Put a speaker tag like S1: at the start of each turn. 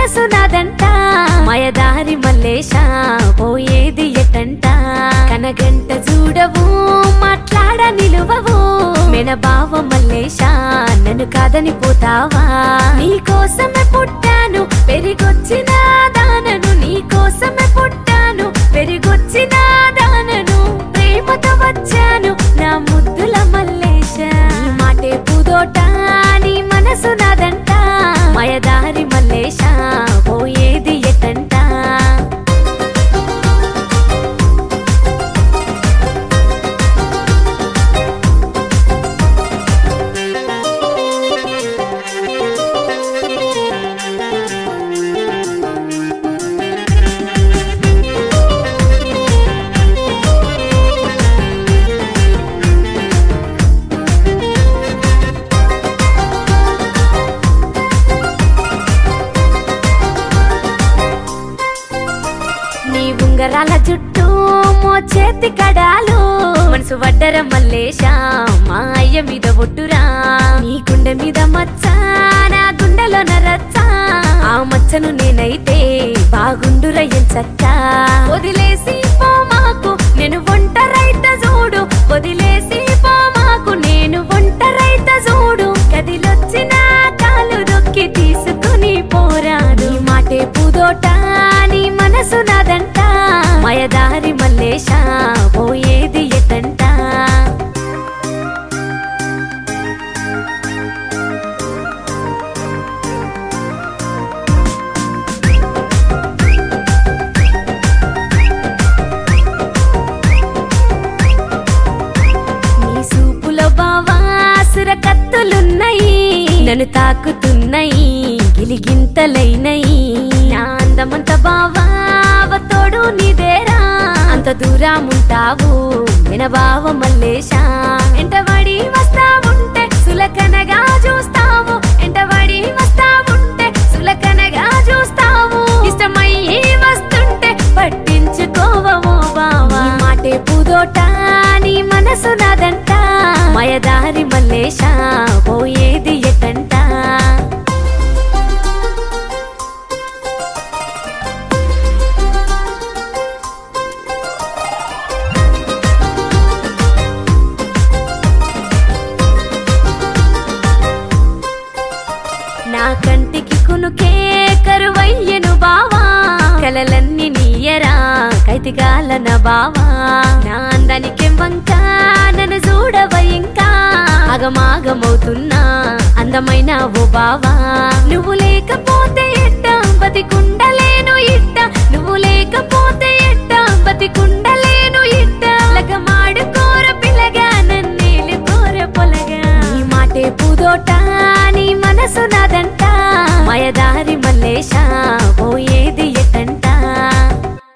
S1: మనసు నాదంట మయదారి మల్లేశ పోయేది ఎటంట కనగంట చూడవు మాట్లాడ నిలువవు మెనబావ మల్లేశ నన్ను కాదని పోతావా నీ కోసమే పుట్టాను పెరిగొచ్చిన దానను నీ కోసమే పుట్టాను పెరిగొచ్చిన దానను ప్రేమతో వచ్చాను నా ముద్దుల మల్లేశ నీ మాటే పూదోట నీ మనసు నాదంట మయదారి మల్లేశ పోయేది ఎటంట నీ ఉంగరాల జుట్టు మో చేతి కడాలు మనసు వడ్డర మల్లేశ మా అయ్య మీద ఒట్టురా నీ గుండె మీద మచ్చ నా గుండెలో నరచ్చ ఆ మచ్చను నేనైతే బాగుండుర ఎంచక్క వదిలేసి పో మాకు నేను ఒంటరైత చూడు వదిలేసి పో మాకు నేను ఒంటరైత చూడు గదిలొచ్చిన కాలు దొక్కి తీసుకుని పోరా నీ మాటే పూదోట నీ మనసు నాదంట మయదారి మల్లేశ పోయేది ఎటంట నీ సూపులో బావాసుర కత్తులున్నాయి నన్ను తాకుతున్నాయి గిలిగింతలైనయి నా అందమంత బావావ తోడు నీదేరా అంత దూరముంటావు వినబావ మల్లేశ ఎంటబడి వస్తావుంటే సులకనగా చూస్తావు ఎంటబడి వస్తావుంటే సులకనగా చూస్తావు ఇష్టమయ్యి వస్తుంటే పట్టించుకోవమో బావా నీ మాటే పూదోట నీ మనసు నాదంట మయదారి మల్లేశ పోయేది ఎటంట నా కంటికి కునుకే కరువయ్యను బావా కలలన్నీ నీయరా కైతిగాలన బావా నా అందానికి వంక నన్ను చూడవ ఇంకా అగమాగమవుతున్నా అందమైన ఓ బావా నువ్వు లేకపోతే ఎట్ట బతికుండలేను ఇట్ట నువ్వు లేకపోతే ఎట్ట బతికుండలేను ఇట్ట లగమాడుకోర పిల్లగా నన్నేలు కోర పొలగా నీ మాటే పూదోట నీ మనసు నాదంట మయదారి మల్లేశ పోయేది